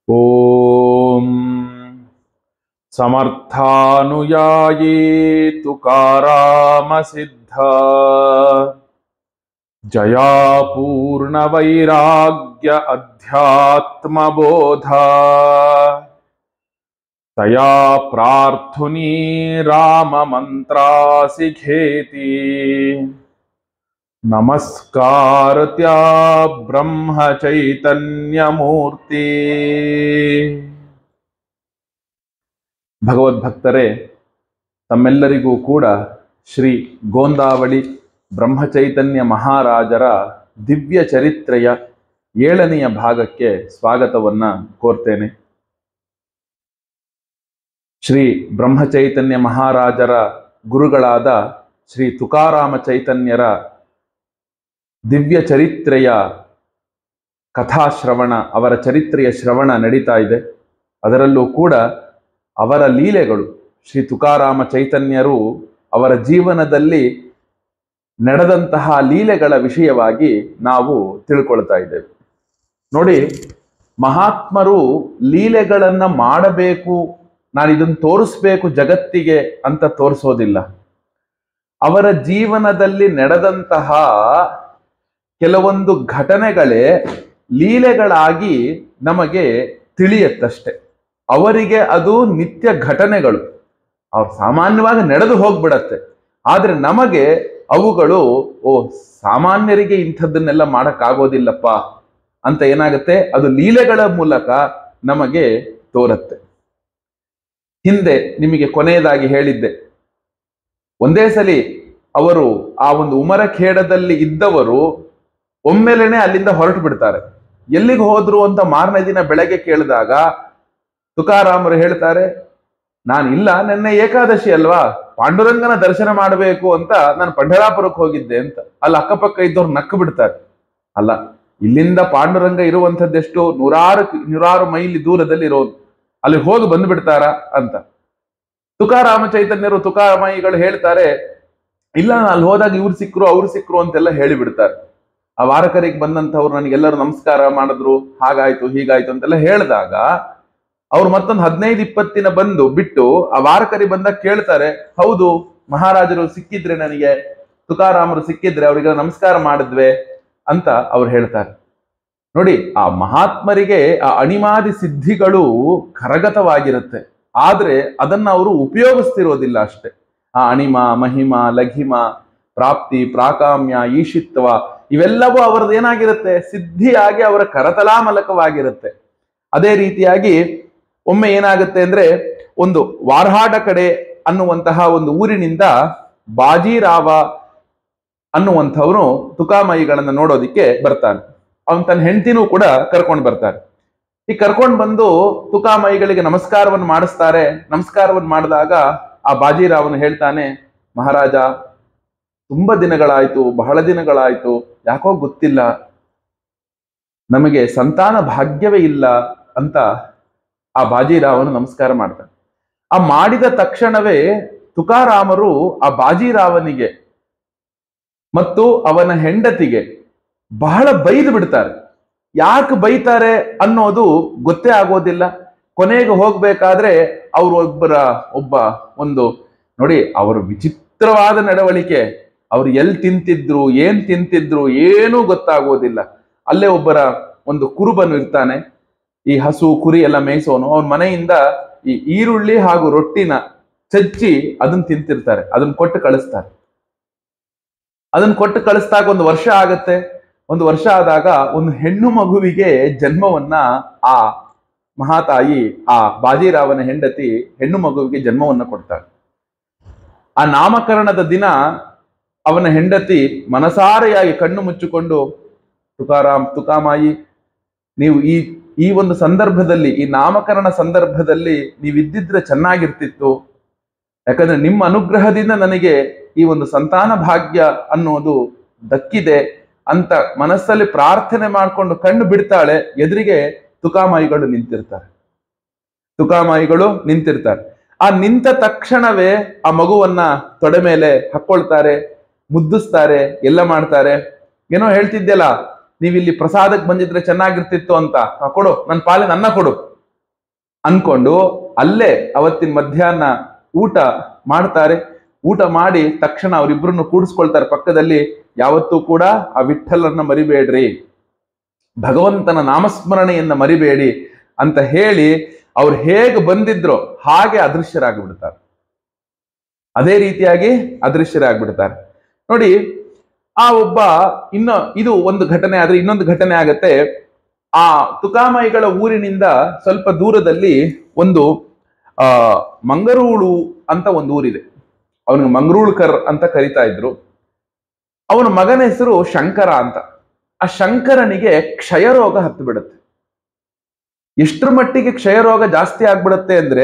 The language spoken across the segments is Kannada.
ॐ समर्थानुयायी तुकारामसिद्ध जया पूर्णवैराग्य अध्यात्मबोध तया प्रार्थुनी राममन्त्रासि घेति ನಮಸ್ಕಾರ ತ್ಯಾ ಬ್ರಹ್ಮ ಚೈತನ್ಯ ಮೂರ್ತಿ ಭಗವದ್ಭಕ್ತರೇ ತಮ್ಮೆಲ್ಲರಿಗೂ ಕೂಡ ಶ್ರೀ ಗೋಂದಾವಳಿ ಬ್ರಹ್ಮಚೈತನ್ಯ ಮಹಾರಾಜರ ದಿವ್ಯ ಚರಿತ್ರೆಯ ಏಳನೆಯ ಭಾಗಕ್ಕೆ ಸ್ವಾಗತವನ್ನ ಕೋರ್ತೇನೆ ಶ್ರೀ ಬ್ರಹ್ಮಚೈತನ್ಯ ಮಹಾರಾಜರ ಗುರುಗಳಾದ ಶ್ರೀ ತುಕಾರಾಮ ಚೈತನ್ಯರ ದಿವ್ಯ ಚರಿತ್ರೆಯ ಕಥಾಶ್ರವಣ ಅವರ ಚರಿತ್ರೆಯ ಶ್ರವಣ ನಡೀತಾ ಇದೆ ಅದರಲ್ಲೂ ಕೂಡ ಅವರ ಲೀಲೆಗಳು ಶ್ರೀ ತುಕಾರಾಮ ಚೈತನ್ಯರು ಅವರ ಜೀವನದಲ್ಲಿ ನಡೆದಂತಹ ಲೀಲೆಗಳ ವಿಷಯವಾಗಿ ನಾವು ತಿಳ್ಕೊಳ್ತಾ ಇದ್ದೇವೆ ನೋಡಿ ಮಹಾತ್ಮರು ಲೀಲೆಗಳನ್ನ ಮಾಡಬೇಕು ನಾನು ಇದನ್ನು ತೋರಿಸ್ಬೇಕು ಜಗತ್ತಿಗೆ ಅಂತ ತೋರಿಸೋದಿಲ್ಲ ಅವರ ಜೀವನದಲ್ಲಿ ನಡೆದಂತಹ ಕೆಲವೊಂದು ಘಟನೆಗಳೇ ಲೀಲೆಗಳಾಗಿ ನಮಗೆ ತಿಳಿಯತ್ತಷ್ಟೆ ಅವರಿಗೆ ಅದು ನಿತ್ಯ ಘಟನೆಗಳು ಅವ್ರು ಸಾಮಾನ್ಯವಾಗಿ ನಡೆದು ಹೋಗ್ಬಿಡತ್ತೆ ಆದ್ರೆ ನಮಗೆ ಅವುಗಳು ಓ ಸಾಮಾನ್ಯರಿಗೆ ಇಂಥದ್ದನ್ನೆಲ್ಲ ಮಾಡಕ್ಕಾಗೋದಿಲ್ಲಪ್ಪ ಅಂತ ಏನಾಗುತ್ತೆ ಅದು ಲೀಲೆಗಳ ಮೂಲಕ ನಮಗೆ ತೋರತ್ತೆ ಹಿಂದೆ ನಿಮಗೆ ಕೊನೆಯದಾಗಿ ಹೇಳಿದ್ದೆ ಒಂದೇ ಸಲಿ ಅವರು ಆ ಒಂದು ಉಮರಖೇಡದಲ್ಲಿ ಇದ್ದವರು ಒಮ್ಮೆಲೆನೆ ಅಲ್ಲಿಂದ ಹೊರಟು ಬಿಡ್ತಾರೆ ಎಲ್ಲಿಗೆ ಹೋದ್ರು ಅಂತ ಮಾರನೇ ದಿನ ಬೆಳಗ್ಗೆ ಕೇಳಿದಾಗ ತುಕಾರಾಮರು ಹೇಳ್ತಾರೆ ನಾನು ಇಲ್ಲ ನಿನ್ನೆ ಏಕಾದಶಿ ಅಲ್ವಾ ಪಾಂಡುರಂಗನ ದರ್ಶನ ಮಾಡಬೇಕು ಅಂತ ನಾನು ಪಂಢರಾಪುರಕ್ಕೆ ಹೋಗಿದ್ದೆ ಅಂತ ಅಲ್ಲಿ ಅಕ್ಕಪಕ್ಕ ಇದ್ದವ್ರು ನಕ್ಕು ಬಿಡ್ತಾರೆ ಅಲ್ಲ ಇಲ್ಲಿಂದ ಪಾಂಡುರಂಗ ಇರುವಂತದ್ದೆಷ್ಟು ನೂರಾರು ನೂರಾರು ಮೈಲಿ ದೂರದಲ್ಲಿ ಇರೋದು ಅಲ್ಲಿ ಹೋಗಿ ಬಂದ್ಬಿಡ್ತಾರ ಅಂತ ತುಕಾರಾಮ ಚೈತನ್ಯರು ತುಕಾರಾಮಯಿಗಳು ಹೇಳ್ತಾರೆ ಇಲ್ಲ ನಾನು ಅಲ್ಲಿ ಹೋದಾಗ ಇವ್ರು ಸಿಕ್ಕರು ಅವ್ರು ಸಿಕ್ಕರು ಅಂತೆಲ್ಲ ಹೇಳಿಬಿಡ್ತಾರೆ ಆ ವಾರಕರಿಗೆ ಬಂದಂಥವ್ರು ನನಗೆಲ್ಲರೂ ನಮಸ್ಕಾರ ಮಾಡಿದ್ರು ಹಾಗಾಯ್ತು ಹೀಗಾಯ್ತು ಅಂತೆಲ್ಲ ಹೇಳಿದಾಗ ಅವ್ರು ಮತ್ತೊಂದು ಹದಿನೈದು ಇಪ್ಪತ್ತಿನ ಬಂದು ಬಿಟ್ಟು ಆ ವಾರಕರಿ ಬಂದಾಗ ಕೇಳ್ತಾರೆ ಹೌದು ಮಹಾರಾಜರು ಸಿಕ್ಕಿದ್ರೆ ನನಗೆ ತುಕಾರಾಮರು ಸಿಕ್ಕಿದ್ರೆ ಅವರಿಗೆ ನಮಸ್ಕಾರ ಮಾಡಿದ್ವೆ ಅಂತ ಅವ್ರು ಹೇಳ್ತಾರೆ ನೋಡಿ ಆ ಮಹಾತ್ಮರಿಗೆ ಆ ಅಣಿಮಾದಿ ಸಿದ್ಧಿಗಳು ಕರಗತವಾಗಿರುತ್ತೆ ಆದ್ರೆ ಅದನ್ನ ಅವರು ಉಪಯೋಗಿಸ್ತಿರೋದಿಲ್ಲ ಅಷ್ಟೇ ಆ ಅಣಿಮ ಮಹಿಮ ಲಘಿಮ ಪ್ರಾಪ್ತಿ ಪ್ರಾಕಾಮ್ಯ ಈಶಿತ್ವ ಇವೆಲ್ಲವೂ ಅವರದ್ದು ಏನಾಗಿರುತ್ತೆ ಸಿದ್ಧಿಯಾಗಿ ಅವರ ಕರತಲಾಮಲಕವಾಗಿರುತ್ತೆ ಅದೇ ರೀತಿಯಾಗಿ ಒಮ್ಮೆ ಏನಾಗುತ್ತೆ ಅಂದ್ರೆ ಒಂದು ವಾರ್ಹಾಡ ಕಡೆ ಅನ್ನುವಂತಹ ಒಂದು ಊರಿನಿಂದ ಬಾಜಿರಾವ ಅನ್ನುವಂಥವನು ತುಕಾಮಯಿಗಳನ್ನ ನೋಡೋದಿಕ್ಕೆ ಬರ್ತಾನೆ ಅವನ್ ತನ್ನ ಹೆಂಡತಿನೂ ಕೂಡ ಕರ್ಕೊಂಡು ಬರ್ತಾರೆ ಈ ಕರ್ಕೊಂಡು ಬಂದು ತುಕಾಮಯಿಗಳಿಗೆ ನಮಸ್ಕಾರವನ್ನು ಮಾಡಿಸ್ತಾರೆ ನಮಸ್ಕಾರವನ್ನು ಮಾಡಿದಾಗ ಆ ಬಾಜಿರಾವನು ಹೇಳ್ತಾನೆ ಮಹಾರಾಜ ತುಂಬಾ ದಿನಗಳಾಯ್ತು ಬಹಳ ದಿನಗಳಾಯ್ತು ಯಾಕೋ ಗೊತ್ತಿಲ್ಲ ನಮಗೆ ಸಂತಾನ ಭಾಗ್ಯವೇ ಇಲ್ಲ ಅಂತ ಆ ಬಾಜಿರಾವನು ನಮಸ್ಕಾರ ಮಾಡ್ತಾನೆ ಆ ಮಾಡಿದ ತಕ್ಷಣವೇ ತುಕಾರಾಮರು ಆ ಬಾಜಿರಾವನಿಗೆ ಮತ್ತು ಅವನ ಹೆಂಡತಿಗೆ ಬಹಳ ಬೈದು ಬಿಡ್ತಾರೆ ಯಾಕೆ ಬೈತಾರೆ ಅನ್ನೋದು ಗೊತ್ತೇ ಆಗೋದಿಲ್ಲ ಕೊನೆಗೆ ಹೋಗ್ಬೇಕಾದ್ರೆ ಅವರು ಒಬ್ಬರ ಒಬ್ಬ ಒಂದು ನೋಡಿ ಅವರು ವಿಚಿತ್ರವಾದ ನಡವಳಿಕೆ ಅವ್ರು ಎಲ್ಲಿ ತಿಂತಿದ್ರು ಏನ್ ತಿಂತಿದ್ರು ಏನೂ ಗೊತ್ತಾಗೋದಿಲ್ಲ ಅಲ್ಲೇ ಒಬ್ಬರ ಒಂದು ಕುರುಬನು ಇರ್ತಾನೆ ಈ ಹಸು ಕುರಿ ಎಲ್ಲ ಮೇಯಿಸೋನು ಅವನ ಮನೆಯಿಂದ ಈ ಈರುಳ್ಳಿ ಹಾಗೂ ರೊಟ್ಟಿನ ಚಚ್ಚಿ ಅದನ್ನ ತಿಂತಿರ್ತಾರೆ ಅದನ್ನ ಕೊಟ್ಟು ಕಳಿಸ್ತಾರೆ ಅದನ್ನ ಕೊಟ್ಟು ಕಳಿಸ್ದಾಗ ಒಂದು ವರ್ಷ ಆಗತ್ತೆ ಒಂದು ವರ್ಷ ಆದಾಗ ಒಂದು ಹೆಣ್ಣು ಮಗುವಿಗೆ ಜನ್ಮವನ್ನ ಆ ಮಹಾತಾಯಿ ಆ ಬಾಜಿರಾವನ ಹೆಂಡತಿ ಹೆಣ್ಣು ಮಗುವಿಗೆ ಜನ್ಮವನ್ನ ಕೊಡ್ತಾಳೆ ಆ ನಾಮಕರಣದ ದಿನ ಅವನ ಹೆಂಡತಿ ಮನಸಾರೆಯಾಗಿ ಕಣ್ಣು ಮುಚ್ಚಿಕೊಂಡು ತುಕಾರಾಮ್ ತುಕಾಮಾಯಿ ನೀವು ಈ ಈ ಒಂದು ಸಂದರ್ಭದಲ್ಲಿ ಈ ನಾಮಕರಣ ಸಂದರ್ಭದಲ್ಲಿ ನೀವಿದ್ದಿದ್ರೆ ಚೆನ್ನಾಗಿರ್ತಿತ್ತು ಯಾಕಂದ್ರೆ ನಿಮ್ಮ ಅನುಗ್ರಹದಿಂದ ನನಗೆ ಈ ಒಂದು ಸಂತಾನ ಭಾಗ್ಯ ಅನ್ನೋದು ದಕ್ಕಿದೆ ಅಂತ ಮನಸ್ಸಲ್ಲಿ ಪ್ರಾರ್ಥನೆ ಮಾಡ್ಕೊಂಡು ಕಣ್ಣು ಬಿಡ್ತಾಳೆ ಎದುರಿಗೆ ತುಕಾಮಾಯಿಗಳು ನಿಂತಿರ್ತಾರೆ ತುಕಾಮಾಯಿಗಳು ನಿಂತಿರ್ತಾರೆ ಆ ನಿಂತ ತಕ್ಷಣವೇ ಆ ಮಗುವನ್ನ ತೊಡೆ ಮೇಲೆ ಹಾಕೊಳ್ತಾರೆ ಮುದ್ದಿಸ್ತಾರೆ ಎಲ್ಲ ಮಾಡ್ತಾರೆ ಏನೋ ಹೇಳ್ತಿದ್ಯಲ್ಲ ನೀವಿಲ್ಲಿ ಪ್ರಸಾದಕ್ಕೆ ಬಂದಿದ್ರೆ ಚೆನ್ನಾಗಿರ್ತಿತ್ತು ಅಂತ ಆ, ಕೊಡು ನನ್ನ ಪಾಲಿನ ಅನ್ನ ಕೊಡು ಅನ್ಕೊಂಡು ಅಲ್ಲೇ ಅವತ್ತಿನ ಮಧ್ಯಾಹ್ನ ಊಟ ಮಾಡ್ತಾರೆ ಊಟ ಮಾಡಿ ತಕ್ಷಣ ಅವರಿಬ್ಬರನ್ನು ಕೂಡಿಸ್ಕೊಳ್ತಾರೆ ಪಕ್ಕದಲ್ಲಿ ಯಾವತ್ತೂ ಕೂಡ ಆ ವಿಠಲನ್ನ ಮರಿಬೇಡ್ರಿ ಭಗವಂತನ ನಾಮಸ್ಮರಣೆಯನ್ನ ಮರಿಬೇಡಿ ಅಂತ ಹೇಳಿ ಅವ್ರು ಹೇಗೆ ಬಂದಿದ್ರೋ ಹಾಗೆ ಅದೃಶ್ಯರಾಗ್ಬಿಡ್ತಾರೆ ಅದೇ ರೀತಿಯಾಗಿ ಅದೃಶ್ಯರಾಗ್ಬಿಡ್ತಾರೆ ನೋಡಿ ಆ ಒಬ್ಬ ಇನ್ನು ಇದು ಒಂದು ಘಟನೆ ಆದ್ರೆ ಇನ್ನೊಂದು ಘಟನೆ ಆಗತ್ತೆ ಆ ತುಕಾಮಯಿಗಳ ಊರಿನಿಂದ ಸ್ವಲ್ಪ ದೂರದಲ್ಲಿ ಒಂದು ಆ ಮಂಗರೂಳು ಅಂತ ಒಂದು ಊರಿದೆ ಅವನಿಗೆ ಮಂಗರೂಳ್ಕರ್ ಅಂತ ಕರಿತಾ ಇದ್ರು ಅವನ ಮಗನ ಹೆಸರು ಶಂಕರ ಅಂತ ಆ ಶಂಕರನಿಗೆ ಕ್ಷಯರೋಗ ಹತ್ತು ಬಿಡುತ್ತೆ ಎಷ್ಟರ ಮಟ್ಟಿಗೆ ಕ್ಷಯರೋಗ ಜಾಸ್ತಿ ಆಗ್ಬಿಡುತ್ತೆ ಅಂದ್ರೆ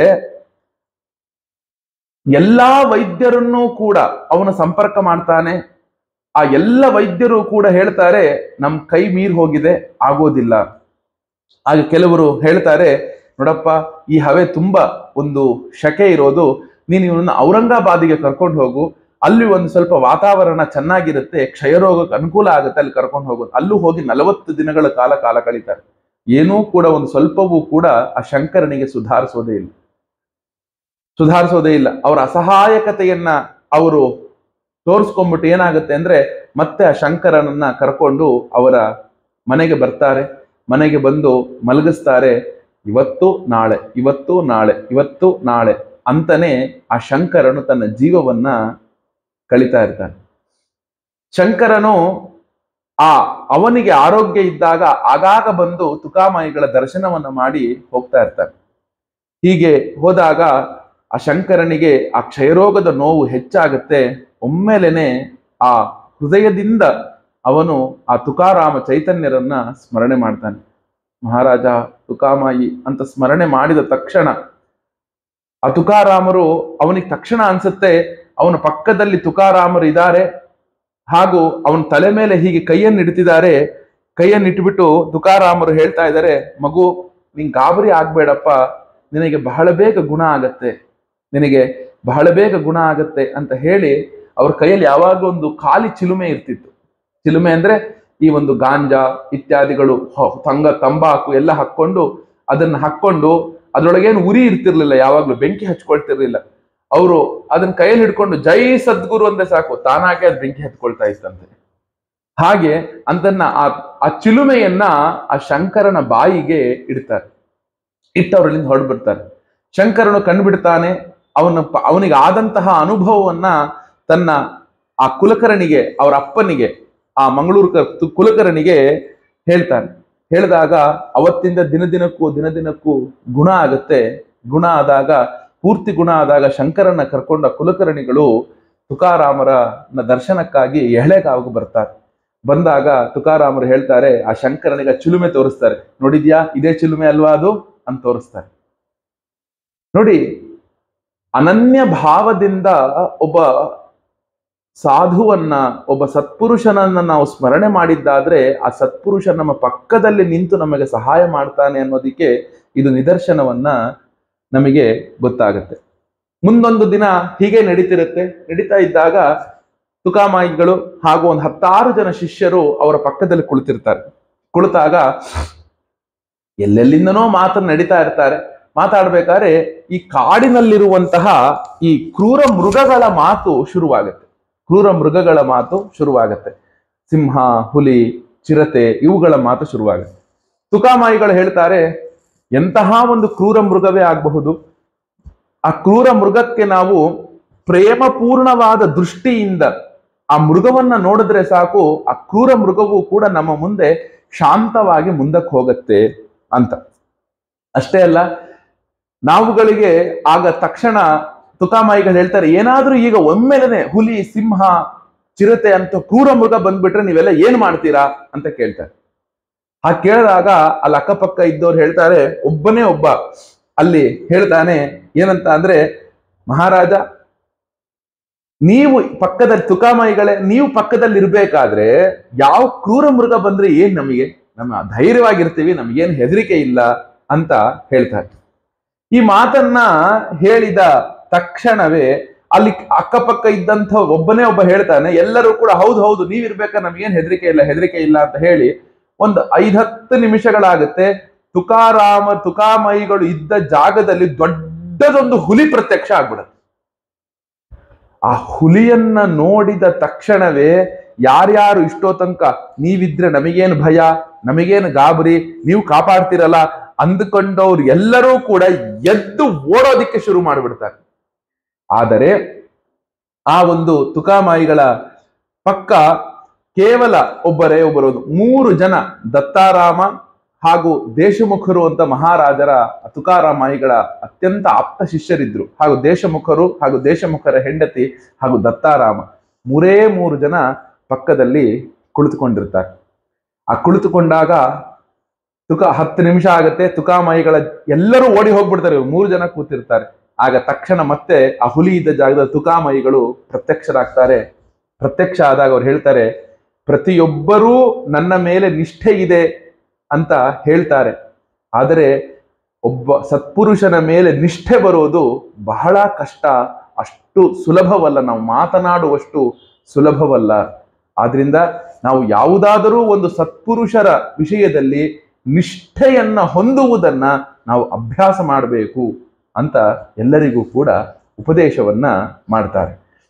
ಎಲ್ಲಾ ವೈದ್ಯರನ್ನೂ ಕೂಡ ಅವನ ಸಂಪರ್ಕ ಮಾಡ್ತಾನೆ ಆ ಎಲ್ಲ ವೈದ್ಯರು ಕೂಡ ಹೇಳ್ತಾರೆ ನಮ್ ಕೈ ಮೀರ್ ಹೋಗಿದೆ ಆಗೋದಿಲ್ಲ ಆಗ ಕೆಲವರು ಹೇಳ್ತಾರೆ ನೋಡಪ್ಪ ಈ ಹವೆ ತುಂಬಾ ಒಂದು ಶಕೆ ಇರೋದು ನೀನು ಇವನನ್ನ ಔರಂಗಾಬಾದಿಗೆ ಕರ್ಕೊಂಡು ಹೋಗು ಅಲ್ಲಿ ಒಂದು ಸ್ವಲ್ಪ ವಾತಾವರಣ ಚೆನ್ನಾಗಿರುತ್ತೆ ಕ್ಷಯರೋಗಕ್ಕೆ ಅನುಕೂಲ ಆಗುತ್ತೆ ಅಲ್ಲಿ ಕರ್ಕೊಂಡು ಹೋಗೋದು ಅಲ್ಲೂ ಹೋಗಿ ನಲವತ್ತು ದಿನಗಳ ಕಾಲ ಕಾಲ ಕಳೀತಾರೆ ಏನೂ ಕೂಡ ಒಂದು ಸ್ವಲ್ಪವೂ ಕೂಡ ಆ ಶಂಕರನಿಗೆ ಸುಧಾರಿಸೋದೇ ಇಲ್ಲ ಸುಧಾರಿಸೋದೇ ಇಲ್ಲ ಅವರ ಅಸಹಾಯಕತೆಯನ್ನ ಅವರು ತೋರಿಸ್ಕೊಂಡ್ಬಿಟ್ಟು ಏನಾಗುತ್ತೆ ಅಂದ್ರೆ ಮತ್ತೆ ಆ ಶಂಕರನನ್ನ ಕರ್ಕೊಂಡು ಅವರ ಮನೆಗೆ ಬರ್ತಾರೆ ಮನೆಗೆ ಬಂದು ಮಲಗಿಸ್ತಾರೆ ಇವತ್ತು ನಾಳೆ ಇವತ್ತು ನಾಳೆ ಇವತ್ತು ನಾಳೆ ಅಂತಾನೆ ಆ ಶಂಕರನು ತನ್ನ ಜೀವವನ್ನ ಕಳಿತಾ ಇರ್ತಾನೆ ಶಂಕರನು ಆ ಅವನಿಗೆ ಆರೋಗ್ಯ ಇದ್ದಾಗ ಆಗಾಗ ಬಂದು ತುಕಾಮಾಯಿಗಳ ದರ್ಶನವನ್ನ ಮಾಡಿ ಹೋಗ್ತಾ ಇರ್ತಾನೆ ಹೀಗೆ ಹೋದಾಗ ಆ ಶಂಕರನಿಗೆ ಆ ಕ್ಷಯರೋಗದ ನೋವು ಹೆಚ್ಚಾಗುತ್ತೆ ಒಮ್ಮೆಲೆನೆ ಆ ಹೃದಯದಿಂದ ಅವನು ಆ ತುಕಾರಾಮ ಚೈತನ್ಯರನ್ನ ಸ್ಮರಣೆ ಮಾಡ್ತಾನೆ ಮಹಾರಾಜ ತುಕಾಮಾಯಿ ಅಂತ ಸ್ಮರಣೆ ಮಾಡಿದ ತಕ್ಷಣ ಆ ತುಕಾರಾಮರು ಅವನಿಗೆ ತಕ್ಷಣ ಅನ್ಸುತ್ತೆ ಅವನ ಪಕ್ಕದಲ್ಲಿ ತುಕಾರಾಮರು ಇದ್ದಾರೆ ಹಾಗೂ ಅವನ ತಲೆ ಮೇಲೆ ಹೀಗೆ ಕೈಯನ್ನು ಇಡ್ತಿದ್ದಾರೆ ಕೈಯನ್ನು ಇಟ್ಬಿಟ್ಟು ತುಕಾರಾಮರು ಹೇಳ್ತಾ ಇದ್ದಾರೆ ಮಗು ನಿನ್ ಗಾಬರಿ ಆಗ್ಬೇಡಪ್ಪ ನಿನಗೆ ಬಹಳ ಬೇಗ ಗುಣ ಆಗತ್ತೆ ನಿನಗೆ ಬಹಳ ಬೇಗ ಗುಣ ಆಗತ್ತೆ ಅಂತ ಹೇಳಿ ಅವ್ರ ಕೈಯಲ್ಲಿ ಯಾವಾಗಲೂ ಒಂದು ಖಾಲಿ ಚಿಲುಮೆ ಇರ್ತಿತ್ತು ಚಿಲುಮೆ ಅಂದ್ರೆ ಈ ಒಂದು ಗಾಂಜಾ ಇತ್ಯಾದಿಗಳು ಹೊ- ತಂಗ ತಂಬಾಕು ಎಲ್ಲ ಹಾಕೊಂಡು ಅದನ್ನ ಹಾಕೊಂಡು ಅದ್ರೊಳಗೇನು ಉರಿ ಇರ್ತಿರ್ಲಿಲ್ಲ ಯಾವಾಗ್ಲೂ ಬೆಂಕಿ ಹಚ್ಕೊಳ್ತಿರ್ಲಿಲ್ಲ ಅವರು ಅದನ್ನ ಕೈಯಲ್ಲಿ ಹಿಡ್ಕೊಂಡು ಜೈ ಸದ್ಗುರು ಅಂದ್ರೆ ಸಾಕು ತಾನಾಗೆ ಅದು ಬೆಂಕಿ ಹತ್ಕೊಳ್ತಾ ಇತ್ತಂತೆ ಹಾಗೆ ಅಂತನ್ನ ಆ ಆ ಚಿಲುಮೆಯನ್ನ ಆ ಶಂಕರನ ಬಾಯಿಗೆ ಇಡ್ತಾರೆ ಇಟ್ಟವರಲ್ಲಿಂದ ಹೊರಡು ಬಿಡ್ತಾರೆ ಶಂಕರನು ಕಂಡುಬಿಡ್ತಾನೆ ಅವನ ಪ- ಅವನಿಗೆ ಆದಂತಹ ಅನುಭವವನ್ನ ತನ್ನ ಆ ಕುಲಕರ್ಣಿಗೆ ಅವರ ಅಪ್ಪನಿಗೆ ಆ ಮಂಗಳೂರು ಕ- ತು- ಕುಲಕರ್ಣಿಗೆ ಹೇಳ್ತಾನೆ ಹೇಳಿದಾಗ ಅವತ್ತಿಂದ ದಿನ ದಿನಕ್ಕೂ ದಿನ ದಿನಕ್ಕೂ ಗುಣ ಆಗತ್ತೆ ಗುಣ ಆದಾಗ ಪೂರ್ತಿ ಗುಣ ಆದಾಗ ಶಂಕರನ್ನ ಕರ್ಕೊಂಡ ಕುಲಕರ್ಣಿಗಳು ತುಕಾರಾಮರ ದರ್ಶನಕ್ಕಾಗಿ ಎಹಳೆಗಾವಿಗೆ ಬರ್ತಾರೆ ಬಂದಾಗ ತುಕಾರಾಮರು ಹೇಳ್ತಾರೆ ಆ ಶಂಕರನಿಗೆ ಆ ಚಿಲುಮೆ ತೋರಿಸ್ತಾರೆ ನೋಡಿದ್ಯಾ ಇದೇ ಚಿಲುಮೆ ಅಲ್ವಾ ಅದು ಅಂತ ತೋರಿಸ್ತಾರೆ ನೋಡಿ ಅನನ್ಯ ಭಾವದಿಂದ ಒಬ್ಬ ಸಾಧುವನ್ನ ಒಬ್ಬ ಸತ್ಪುರುಷನನ್ನ ನಾವು ಸ್ಮರಣೆ ಮಾಡಿದ್ದಾದ್ರೆ ಆ ಸತ್ಪುರುಷ ನಮ್ಮ ಪಕ್ಕದಲ್ಲಿ ನಿಂತು ನಮಗೆ ಸಹಾಯ ಮಾಡ್ತಾನೆ ಅನ್ನೋದಕ್ಕೆ ಇದು ನಿದರ್ಶನವನ್ನ ನಮಗೆ ಗೊತ್ತಾಗುತ್ತೆ ಮುಂದೊಂದು ದಿನ ಹೀಗೆ ನಡೀತಿರುತ್ತೆ ನಡೀತಾ ಇದ್ದಾಗ ತುಕಾಮಾಯಿಗಳು ಹಾಗೂ ಒಂದು ಹತ್ತಾರು ಜನ ಶಿಷ್ಯರು ಅವರ ಪಕ್ಕದಲ್ಲಿ ಕುಳಿತಿರ್ತಾರೆ ಕುಳಿತಾಗ ಎಲ್ಲೆಲ್ಲಿಂದನೋ ಮಾತನ್ನು ನಡೀತಾ ಇರ್ತಾರೆ ಮಾತಾಡ್ಬೇಕಾದ್ರೆ ಈ ಕಾಡಿನಲ್ಲಿರುವಂತಹ ಈ ಕ್ರೂರ ಮೃಗಗಳ ಮಾತು ಶುರುವಾಗುತ್ತೆ ಕ್ರೂರ ಮೃಗಗಳ ಮಾತು ಶುರುವಾಗುತ್ತೆ ಸಿಂಹ ಹುಲಿ ಚಿರತೆ ಇವುಗಳ ಮಾತು ಶುರುವಾಗುತ್ತೆ ತುಕಾಮಾಯಿಗಳು ಹೇಳ್ತಾರೆ ಎಂತಹ ಒಂದು ಕ್ರೂರ ಮೃಗವೇ ಆಗಬಹುದು ಆ ಕ್ರೂರ ಮೃಗಕ್ಕೆ ನಾವು ಪ್ರೇಮಪೂರ್ಣವಾದ ದೃಷ್ಟಿಯಿಂದ ಆ ಮೃಗವನ್ನ ನೋಡಿದ್ರೆ ಸಾಕು ಆ ಕ್ರೂರ ಮೃಗವು ಕೂಡ ನಮ್ಮ ಮುಂದೆ ಶಾಂತವಾಗಿ ಮುಂದಕ್ಕೆ ಹೋಗುತ್ತೆ ಅಂತ ಅಷ್ಟೇ ಅಲ್ಲ ನಾವುಗಳಿಗೆ ಆಗ ತಕ್ಷಣ ತುಕಾಮಾಯಿಗಳು ಹೇಳ್ತಾರೆ ಏನಾದ್ರೂ ಈಗ ಒಮ್ಮೆಲೆನೆ ಹುಲಿ ಸಿಂಹ ಚಿರತೆ ಅಂತ ಕ್ರೂರ ಮೃಗ ಬಂದ್ಬಿಟ್ರೆ ನೀವೆಲ್ಲ ಏನ್ ಮಾಡ್ತೀರಾ ಅಂತ ಕೇಳ್ತಾರೆ ಆ ಕೇಳಿದಾಗ ಅಲ್ಲಿ ಅಕ್ಕಪಕ್ಕ ಇದ್ದವ್ರು ಹೇಳ್ತಾರೆ ಒಬ್ಬನೇ ಒಬ್ಬ ಅಲ್ಲಿ ಹೇಳ್ತಾನೆ ಏನಂತ ಅಂದ್ರೆ ಮಹಾರಾಜ ನೀವು ಪಕ್ಕದಲ್ಲಿ ತುಕಾಮಾಯಿಗಳೇ ನೀವು ಪಕ್ಕದಲ್ಲಿ ಇರ್ಬೇಕಾದ್ರೆ ಯಾವ ಕ್ರೂರ ಮೃಗ ಬಂದ್ರೆ ಏನ್ ನಮಗೆ ನಮ್ಮ ಧೈರ್ಯವಾಗಿರ್ತೀವಿ ನಮಗೇನ್ ಹೆದರಿಕೆ ಇಲ್ಲ ಅಂತ ಹೇಳ್ತಾರೆ ಈ ಮಾತನ್ನ ಹೇಳಿದ ತಕ್ಷಣವೇ ಅಲ್ಲಿ ಅಕ್ಕಪಕ್ಕ ಇದ್ದಂಥ ಒಬ್ಬನೇ ಒಬ್ಬ ಹೇಳ್ತಾನೆ ಎಲ್ಲರೂ ಕೂಡ ಹೌದು ಹೌದು ನೀವಿರ್ಬೇಕಾದ್ರೆ ನಮಗೇನ್ ಹೆದರಿಕೆ ಇಲ್ಲ ಹೆದರಿಕೆ ಇಲ್ಲ ಅಂತ ಹೇಳಿ ಒಂದು ಐದತ್ತು ನಿಮಿಷಗಳಾಗುತ್ತೆ ತುಕಾರಾಮ ತುಕಾಮಯಿಗಳು ಇದ್ದ ಜಾಗದಲ್ಲಿ ದೊಡ್ಡದೊಂದು ಹುಲಿ ಪ್ರತ್ಯಕ್ಷ ಆಗ್ಬಿಡುತ್ತೆ ಆ ಹುಲಿಯನ್ನ ನೋಡಿದ ತಕ್ಷಣವೇ ಯಾರ್ಯಾರು ಇಷ್ಟೋ ತನಕ ನೀವಿದ್ರೆ ನಮಗೇನು ಭಯ ನಮಗೇನು ಗಾಬರಿ ನೀವು ಕಾಪಾಡ್ತಿರಲ್ಲ ಅಂದುಕೊಂಡವ್ರು ಎಲ್ಲರೂ ಕೂಡ ಎದ್ದು ಓಡೋದಿಕ್ಕೆ ಶುರು ಮಾಡಿಬಿಡ್ತಾರೆ ಆದರೆ ಆ ಒಂದು ತುಕಾಮಾಯಿಗಳ ಪಕ್ಕ ಕೇವಲ ಒಬ್ಬರೇ ಒಬ್ಬರು ಮೂರು ಜನ ದತ್ತಾರಾಮ ಹಾಗೂ ದೇಶಮುಖರು ಅಂತ ಮಹಾರಾಜರ ತುಕಾರಾಮಾಯಿಗಳ ಅತ್ಯಂತ ಆಪ್ತ ಶಿಷ್ಯರಿದ್ರು ಹಾಗೂ ದೇಶಮುಖರು ಹಾಗೂ ದೇಶಮುಖರ ಹೆಂಡತಿ ಹಾಗೂ ದತ್ತಾರಾಮ ಮೂರೇ ಮೂರು ಜನ ಪಕ್ಕದಲ್ಲಿ ಕುಳಿತುಕೊಂಡಿರ್ತಾರೆ ಆ ಕುಳಿತುಕೊಂಡಾಗ ತುಕ ಹತ್ತು ನಿಮಿಷ ಆಗತ್ತೆ ತುಕಾಮಾಯಿಗಳ ಎಲ್ಲರೂ ಓಡಿ ಹೋಗ್ಬಿಡ್ತಾರೆ ಇವ್ರು ಮೂರು ಜನ ಕೂತಿರ್ತಾರೆ ಆಗ ತಕ್ಷಣ ಮತ್ತೆ ಆ ಹುಲಿ ಇದ್ದ ಜಾಗದ ತುಕಾಮಯಿಗಳು ಪ್ರತ್ಯಕ್ಷರಾಗ್ತಾರೆ ಪ್ರತ್ಯಕ್ಷ ಆದಾಗ ಅವ್ರು ಹೇಳ್ತಾರೆ ಪ್ರತಿಯೊಬ್ಬರೂ ನನ್ನ ಮೇಲೆ ನಿಷ್ಠೆ ಇದೆ ಅಂತ ಹೇಳ್ತಾರೆ ಆದರೆ ಒಬ್ಬ ಸತ್ಪುರುಷನ ಮೇಲೆ ನಿಷ್ಠೆ ಬರೋದು ಬಹಳ ಕಷ್ಟ ಅಷ್ಟು ಸುಲಭವಲ್ಲ ನಾವು ಮಾತನಾಡುವಷ್ಟು ಸುಲಭವಲ್ಲ ಆದ್ರಿಂದ ನಾವು ಯಾವುದಾದರೂ ಒಂದು ಸತ್ಪುರುಷರ ವಿಷಯದಲ್ಲಿ ನಿಷ್ಠೆಯನ್ನ ಹೊಂದುವುದನ್ನ ನಾವು ಅಭ್ಯಾಸ ಮಾಡಬೇಕು ಅಂತ ಎಲ್ಲರಿಗೂ ಕೂಡ ಉಪದೇಶವನ್ನ ಮಾಡ್ತಾರೆ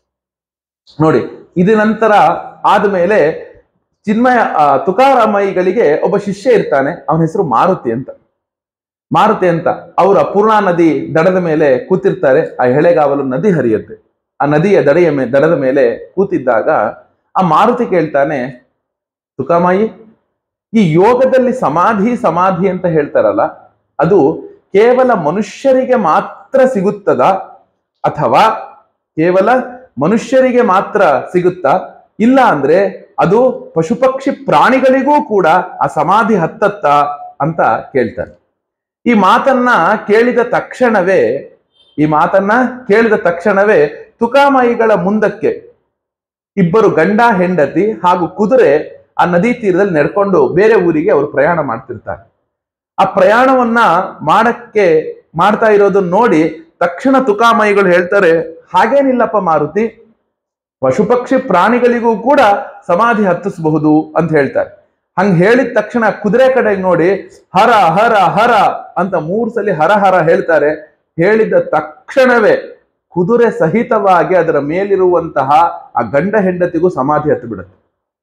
ನೋಡಿ ಇದ ನಂತರ ಆದ್ಮೇಲೆ ಚಿನ್ಮಯ ಆ, ತುಕಾರಾಮಯಿಗಳಿಗೆ ಒಬ್ಬ ಶಿಷ್ಯ ಇರ್ತಾನೆ ಅವನ ಹೆಸರು ಮಾರುತಿ ಅಂತ ಮಾರುತಿ ಅಂತ ಅವರ ಪೂರ್ಣಾ ನದಿ ದಡದ ಮೇಲೆ ಕೂತಿರ್ತಾರೆ ಆ ಎಳೆಗಾವಲು ನದಿ ಹರಿಯುತ್ತೆ ಆ ನದಿಯ ದಡೆಯ ಮೇ ದಡದ ಮೇಲೆ ಕೂತಿದ್ದಾಗ ಆ ಮಾರುತಿ ಕೇಳ್ತಾನೆ ತುಕಾಮಾಯಿ ಈ ಯೋಗದಲ್ಲಿ ಸಮಾಧಿ ಸಮಾಧಿ ಅಂತ ಹೇಳ್ತಾರಲ್ಲ ಅದು ಕೇವಲ ಮನುಷ್ಯರಿಗೆ ಮಾತ್ರ ಸಿಗುತ್ತದ ಅಥವಾ ಕೇವಲ ಮನುಷ್ಯರಿಗೆ ಮಾತ್ರ ಸಿಗುತ್ತಾ ಇಲ್ಲ ಅಂದ್ರೆ ಅದು ಪಶು ಪಕ್ಷಿ ಪ್ರಾಣಿಗಳಿಗೂ ಕೂಡ ಆ ಸಮಾಧಿ ಹತ್ತತ್ತ ಅಂತ ಕೇಳ್ತಾನೆ ಈ ಮಾತನ್ನ ಕೇಳಿದ ತಕ್ಷಣವೇ ಈ ಮಾತನ್ನ ಕೇಳಿದ ತಕ್ಷಣವೇ ತುಕಾಮಾಯಿಗಳ ಮುಂದಕ್ಕೆ ಇಬ್ಬರು ಗಂಡ ಹೆಂಡತಿ ಹಾಗೂ ಕುದುರೆ ಆ ನದಿ ತೀರದಲ್ಲಿ ನಡ್ಕೊಂಡು ಬೇರೆ ಊರಿಗೆ ಅವರು ಪ್ರಯಾಣ ಮಾಡ್ತಿರ್ತಾರೆ ಆ ಪ್ರಯಾಣವನ್ನ ಮಾಡಕ್ಕೆ ಮಾಡ್ತಾ ಇರೋದನ್ನ ನೋಡಿ ತಕ್ಷಣ ತುಕಾಮಯಿಗಳು ಹೇಳ್ತಾರೆ ಹಾಗೇನಿಲ್ಲಪ್ಪ ಮಾರುತಿ ಪಶು ಪಕ್ಷಿ ಪ್ರಾಣಿಗಳಿಗೂ ಕೂಡ ಸಮಾಧಿ ಹತ್ತಿಸಬಹುದು ಅಂತ ಹೇಳ್ತಾರೆ ಹಂಗ ಹೇಳಿದ ತಕ್ಷಣ ಕುದುರೆ ಕಡೆಗೆ ನೋಡಿ ಹರ ಹರ ಹರ ಅಂತ ಮೂರ್ ಸಲ ಹರ ಹರ ಹೇಳ್ತಾರೆ ಹೇಳಿದ ತಕ್ಷಣವೇ ಕುದುರೆ ಸಹಿತವಾಗಿ ಅದರ ಮೇಲಿರುವಂತಹ ಆ ಗಂಡ ಹೆಂಡತಿಗೂ ಸಮಾಧಿ ಹತ್ತು ಬಿಡುತ್ತೆ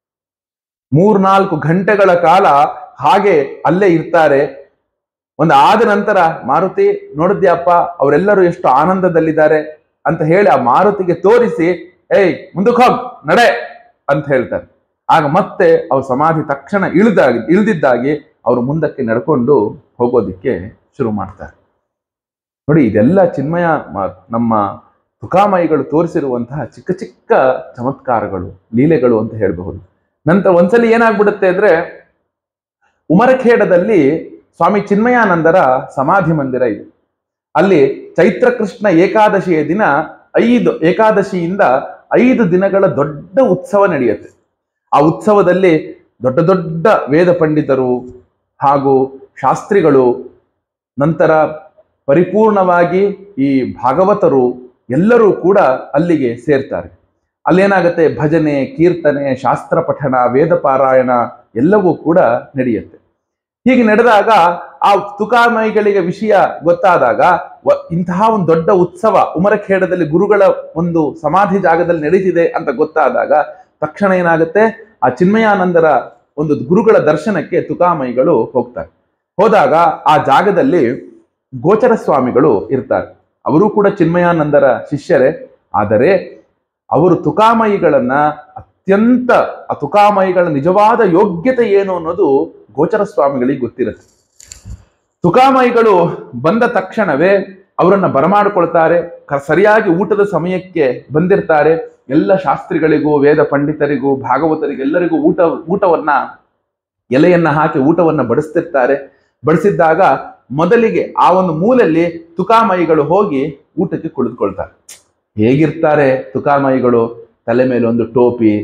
ಮೂರ್ನಾಲ್ಕು ಗಂಟೆಗಳ ಕಾಲ ಹಾಗೆ ಅಲ್ಲೇ ಇರ್ತಾರೆ ಒಂದು ಆದ ನಂತರ ಮಾರುತಿ ನೋಡಿದ್ಯಪ್ಪ ಅವರೆಲ್ಲರೂ ಎಷ್ಟು ಆನಂದದಲ್ಲಿದ್ದಾರೆ ಅಂತ ಹೇಳಿ ಆ ಮಾರುತಿಗೆ ತೋರಿಸಿ ಏಯ್ ಮುಂದಕ್ಕೆ ಹೋಗ್ ನಡೆ ಅಂತ ಹೇಳ್ತಾರೆ ಆಗ ಮತ್ತೆ ಅವ್ರ ಸಮಾಧಿ ತಕ್ಷಣ ಇಳಿದಾಗಿ ಇಳಿದಿದ್ದಾಗಿ ಅವರು ಮುಂದಕ್ಕೆ ನಡ್ಕೊಂಡು ಹೋಗೋದಿಕ್ಕೆ ಶುರು ಮಾಡ್ತಾರೆ ನೋಡಿ ಇದೆಲ್ಲ ಚಿನ್ಮಯ ಮ- ನಮ್ಮ ತುಕಾಮಯಿಗಳು ತೋರಿಸಿರುವಂತಹ ಚಿಕ್ಕ ಚಿಕ್ಕ ಚಮತ್ಕಾರಗಳು ಲೀಲೆಗಳು ಅಂತ ಹೇಳಬಹುದು ನಂತರ ಒಂದ್ಸಲಿ ಏನಾಗ್ಬಿಡುತ್ತೆ ಅಂದ್ರೆ ಉಮರಖೇಡದಲ್ಲಿ ಸ್ವಾಮಿ ಚಿನ್ಮಯಾನಂದರ ಸಮಾಧಿ ಮಂದಿರ ಇದೆ ಅಲ್ಲಿ ಚೈತ್ರ ಕೃಷ್ಣ ಏಕಾದಶಿಯ ದಿನ ಐದು ಏಕಾದಶಿಯಿಂದ ಐದು ದಿನಗಳ ದೊಡ್ಡ ಉತ್ಸವ ನಡೆಯುತ್ತೆ ಆ ಉತ್ಸವದಲ್ಲಿ ದೊಡ್ಡ ದೊಡ್ಡ ವೇದ ಪಂಡಿತರು ಹಾಗೂ ಶಾಸ್ತ್ರಿಗಳು ನಂತರ ಪರಿಪೂರ್ಣವಾಗಿ ಈ ಭಾಗವತರು ಎಲ್ಲರೂ ಕೂಡ ಅಲ್ಲಿಗೆ ಸೇರ್ತಾರೆ ಅಲ್ಲೇನಾಗುತ್ತೆ ಭಜನೆ ಕೀರ್ತನೆ ಶಾಸ್ತ್ರ ಪಠಣ ವೇದ ಪಾರಾಯಣ ಎಲ್ಲವೂ ಕೂಡ ನಡೆಯುತ್ತೆ ಹೀಗೆ ನಡೆದಾಗ ಆ ತುಕಾಮಯಿಗಳಿಗೆ ವಿಷಯ ಗೊತ್ತಾದಾಗ ವ- ಇಂತಹ ಒಂದು ದೊಡ್ಡ ಉತ್ಸವ ಉಮರಖೇಡದಲ್ಲಿ ಗುರುಗಳ ಒಂದು ಸಮಾಧಿ ಜಾಗದಲ್ಲಿ ನಡೀತಿದೆ ಅಂತ ಗೊತ್ತಾದಾಗ ತಕ್ಷಣ ಏನಾಗುತ್ತೆ ಆ ಚಿನ್ಮಯಾನಂದರ ಒಂದು ಗುರುಗಳ ದರ್ಶನಕ್ಕೆ ತುಕಾಮಯಿಗಳು ಹೋಗ್ತಾರೆ ಹೋದಾಗ ಆ ಜಾಗದಲ್ಲಿ ಗೋಚರ ಸ್ವಾಮಿಗಳು ಇರ್ತಾರೆ ಅವರು ಕೂಡ ಚಿನ್ಮಯಾನಂದರ ಶಿಷ್ಯರೇ ಆದರೆ ಅವರು ತುಕಾಮಯಿಗಳನ್ನ ಅತ್ಯಂತ ಆ ತುಕಾಮಯಿಗಳ ನಿಜವಾದ ಯೋಗ್ಯತೆ ಏನು ಅನ್ನೋದು ಗೋಚರ ಸ್ವಾಮಿಗಳಿಗೆ ಗೊತ್ತಿರುತ್ತೆ ತುಕಾಮಯಿಗಳು ಬಂದ ತಕ್ಷಣವೇ ಅವರನ್ನ ಬರಮಾಡಿಕೊಳ್ತಾರೆ ಕ- ಸರಿಯಾಗಿ ಊಟದ ಸಮಯಕ್ಕೆ ಬಂದಿರ್ತಾರೆ ಎಲ್ಲ ಶಾಸ್ತ್ರಿಗಳಿಗೂ ವೇದ ಪಂಡಿತರಿಗೂ ಭಾಗವತರಿಗೆಲ್ಲರಿಗೂ ಊಟ ಊಟವನ್ನ ಎಲೆಯನ್ನ ಹಾಕಿ ಊಟವನ್ನ ಬಡಿಸ್ತಿರ್ತಾರೆ ಬಡಿಸಿದ್ದಾಗ ಮೊದಲಿಗೆ ಆ ಒಂದು ಮೂಲೆಯಲ್ಲಿ ತುಕಾಮಯಿಗಳು ಹೋಗಿ ಊಟಕ್ಕೆ ಕುಳಿತುಕೊಳ್ತಾರೆ ಹೇಗಿರ್ತಾರೆ ತುಕಾಮಯಿಗಳು ತಲೆ ಮೇಲೆ ಒಂದು ಟೋಪಿ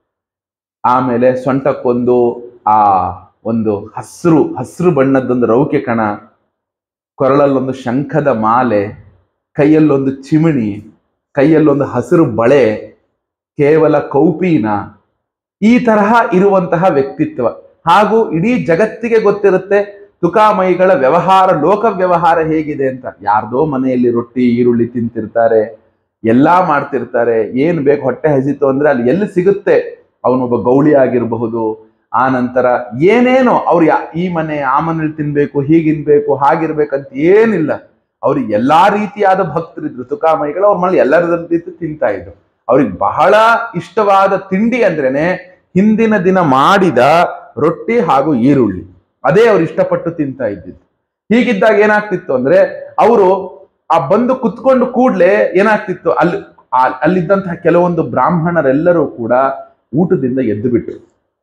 ಆಮೇಲೆ ಸೊಂಟಕ್ಕೊಂದು ಆ ಒಂದು ಹಸಿರು ಹಸಿರು ಬಣ್ಣದೊಂದು ರೌಕೆ ಕಣ ಕೊರಳಲ್ಲೊಂದು ಶಂಖದ ಮಾಲೆ ಕೈಯಲ್ಲೊಂದು ಚಿಮಿಣಿ ಕೈಯಲ್ಲೊಂದು ಹಸಿರು ಬಳೆ ಕೇವಲ ಕೌಪೀನ ಈ ತರಹ ಇರುವಂತಹ ವ್ಯಕ್ತಿತ್ವ ಹಾಗೂ ಇಡೀ ಜಗತ್ತಿಗೆ ಗೊತ್ತಿರುತ್ತೆ ತುಕಾಮಯಿಗಳ ವ್ಯವಹಾರ ಲೋಕ ವ್ಯವಹಾರ ಹೇಗಿದೆ ಅಂತ ಯಾರ್ದೋ ಮನೆಯಲ್ಲಿ ರೊಟ್ಟಿ ಈರುಳ್ಳಿ ತಿಂತಿರ್ತಾರೆ ಎಲ್ಲಾ ಮಾಡ್ತಿರ್ತಾರೆ ಏನ್ ಬೇಕು ಹೊಟ್ಟೆ ಹಸಿತು ಅಂದ್ರೆ ಅಲ್ಲಿ ಎಲ್ಲಿ ಸಿಗುತ್ತೆ ಅವನೊಬ್ಬ ಗೌಳಿ ಆಗಿರಬಹುದು ಆ ನಂತರ ಏನೇನೋ ಅವ್ರು ಯಾ- ಈ ಮನೆ ಆ ಮನೇಲಿ ತಿನ್ಬೇಕು ಹೀಗಿನ್ಬೇಕು ಹಾಗಿರ್ಬೇಕಂತ ಏನಿಲ್ಲ ಅವ್ರಿಗೆ ಎಲ್ಲಾ ರೀತಿಯಾದ ಭಕ್ತರಿದ್ರು ತುಕಾಮಯಿಗಳು ಅವ್ರ ಮನೇಲಿ ಎಲ್ಲರದಂತೆ ತಿಂತಾ ಇದ್ರು ಅವ್ರಿಗೆ ಬಹಳ ಇಷ್ಟವಾದ ತಿಂಡಿ ಅಂದ್ರೇನೆ ಹಿಂದಿನ ದಿನ ಮಾಡಿದ ರೊಟ್ಟಿ ಹಾಗೂ ಈರುಳ್ಳಿ ಅದೇ ಅವ್ರು ಇಷ್ಟಪಟ್ಟು ತಿಂತಾ ಇದ್ದಿದ್ದು ಹೀಗಿದ್ದಾಗ ಏನಾಗ್ತಿತ್ತು ಅಂದ್ರೆ ಅವರು ಆ ಬಂದು ಕುತ್ಕೊಂಡು ಕೂಡ್ಲೆ ಏನಾಗ್ತಿತ್ತು ಅಲ್ಲಿ ಆ- ಅಲ್ಲಿದ್ದಂತಹ ಕೆಲವೊಂದು ಬ್ರಾಹ್ಮಣರೆಲ್ಲರೂ ಕೂಡ ಊಟದಿಂದ ಎದ್ದು ಬಿಟ್ರು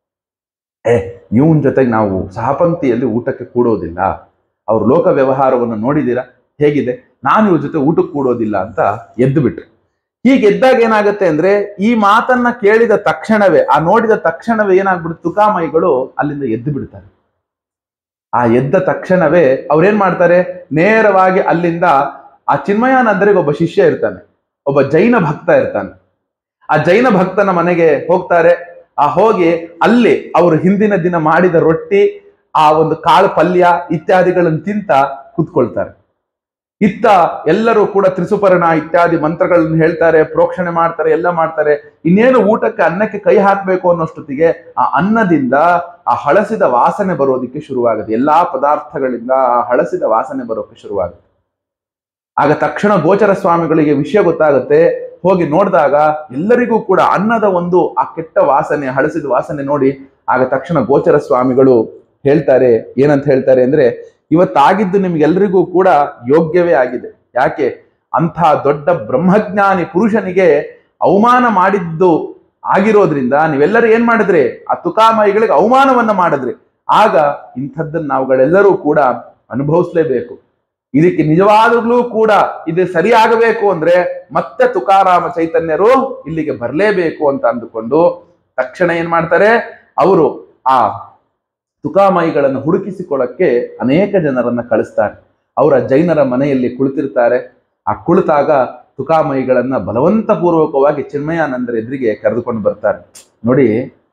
ಏ ಇವನ್ ಜೊತೆಗೆ ನಾವು ಸಹಪಂಕ್ತಿಯಲ್ಲಿ ಊಟಕ್ಕೆ ಕೂಡೋದಿಲ್ಲ ಅವ್ರ ಲೋಕ ವ್ಯವಹಾರವನ್ನು ನೋಡಿದೀರಾ ಹೇಗಿದೆ ನಾನು ಇವ್ರ ಜೊತೆ ಊಟಕ್ಕೆ ಕೂಡೋದಿಲ್ಲ ಅಂತ ಎದ್ದು ಬಿಟ್ರು ಹೀಗೆ ಎದ್ದಾಗ ಏನಾಗುತ್ತೆ ಅಂದ್ರೆ ಈ ಮಾತನ್ನ ಕೇಳಿದ ತಕ್ಷಣವೇ ಆ ನೋಡಿದ ತಕ್ಷಣವೇ ಏನಾಗ್ಬಿಡುತ್ತೆ ತುಕಾಮಯಿಗಳು ಅಲ್ಲಿಂದ ಎದ್ದು ಬಿಡ್ತಾರೆ ಆ ಎದ್ದ ತಕ್ಷಣವೇ ಅವ್ರೇನ್ ಮಾಡ್ತಾರೆ ನೇರವಾಗಿ ಅಲ್ಲಿಂದ ಆ ಚಿನ್ಮಯಾನಂದರಿಗೆ ಒಬ್ಬ ಶಿಷ್ಯ ಇರ್ತಾನೆ ಒಬ್ಬ ಜೈನ ಭಕ್ತ ಇರ್ತಾನೆ ಆ ಜೈನ ಭಕ್ತನ ಮನೆಗೆ ಹೋಗ್ತಾರೆ ಆ ಹೋಗಿ ಅಲ್ಲಿ ಅವರು ಹಿಂದಿನ ದಿನ ಮಾಡಿದ ರೊಟ್ಟಿ ಆ ಒಂದು ಕಾಳು ಪಲ್ಯ ಇತ್ಯಾದಿಗಳನ್ನು ತಿಂತ ಕುತ್ಕೊಳ್ತಾರೆ ಇತ್ತ ಎಲ್ಲರೂ ಕೂಡ ತ್ರಿಸುಪರ್ಣ ಇತ್ಯಾದಿ ಮಂತ್ರಗಳನ್ನು ಹೇಳ್ತಾರೆ ಪ್ರೋಕ್ಷಣೆ ಮಾಡ್ತಾರೆ ಎಲ್ಲ ಮಾಡ್ತಾರೆ ಇನ್ನೇನು ಊಟಕ್ಕೆ ಅನ್ನಕ್ಕೆ ಕೈ ಹಾಕಬೇಕು ಅನ್ನೋಷ್ಟೊತ್ತಿಗೆ ಆ ಅನ್ನದಿಂದ ಆ ಹಳಸಿದ ವಾಸನೆ ಬರೋದಿಕ್ಕೆ ಶುರುವಾಗುತ್ತೆ ಎಲ್ಲಾ ಪದಾರ್ಥಗಳಿಂದ ಆ ಹಳಸಿದ ವಾಸನೆ ಬರೋಕೆ ಶುರುವಾಗುತ್ತೆ ಆಗ ತಕ್ಷಣ ಗೋಚರ ಸ್ವಾಮಿಗಳಿಗೆ ವಿಷಯ ಗೊತ್ತಾಗುತ್ತೆ ಹೋಗಿ ನೋಡಿದಾಗ ಎಲ್ಲರಿಗೂ ಕೂಡ ಅನ್ನದ ಒಂದು ಆ ಕೆಟ್ಟ ವಾಸನೆ ಹಳಸಿದ ವಾಸನೆ ನೋಡಿ ಆಗ ತಕ್ಷಣ ಗೋಚರ ಸ್ವಾಮಿಗಳು ಹೇಳ್ತಾರೆ ಏನಂತ ಹೇಳ್ತಾರೆ ಅಂದ್ರೆ ಇವತ್ತಾಗಿದ್ದು ನಿಮ್ಗೆಲ್ರಿಗೂ ಕೂಡ ಯೋಗ್ಯವೇ ಆಗಿದೆ ಯಾಕೆ ಅಂಥ ದೊಡ್ಡ ಬ್ರಹ್ಮಜ್ಞಾನಿ ಪುರುಷನಿಗೆ ಅವಮಾನ ಮಾಡಿದ್ದು ಆಗಿರೋದ್ರಿಂದ ನೀವೆಲ್ಲರೂ ಏನ್ ಮಾಡಿದ್ರಿ ಆ ತುಕಾಮಯಿಗಳಿಗೆ ಅವಮಾನವನ್ನ ಮಾಡಿದ್ರಿ ಆಗ ಇಂಥದ್ದನ್ನ ನಾವುಗಳೆಲ್ಲರೂ ಕೂಡ ಅನುಭವಿಸ್ಲೇಬೇಕು ಇದಕ್ಕೆ ನಿಜವಾಗ್ಲೂ ಕೂಡ ಇದು ಸರಿಯಾಗಬೇಕು ಅಂದ್ರೆ ಮತ್ತೆ ತುಕಾರಾಮ ಚೈತನ್ಯರು ಇಲ್ಲಿಗೆ ಬರಲೇಬೇಕು ಅಂತ ಅಂದುಕೊಂಡು ತಕ್ಷಣ ಏನ್ ಮಾಡ್ತಾರೆ ಅವರು ಆ ತುಕಾಮಯಿಗಳನ್ನು ಹುಡುಕಿಸಿಕೊಳ್ಳಕ್ಕೆ ಅನೇಕ ಜನರನ್ನ ಕಳಿಸ್ತಾರೆ ಅವರ ಜೈನರ ಮನೆಯಲ್ಲಿ ಕುಳಿತಿರ್ತಾರೆ ಆ ಕುಳಿತಾಗ ತುಕಾಮಯಿಗಳನ್ನ ಬಲವಂತಪೂರ್ವಕವಾಗಿ ಚಿನ್ಮಯಾನಂದರ ಎದುರಿಗೆ ಕರೆದುಕೊಂಡು ಬರ್ತಾರೆ ನೋಡಿ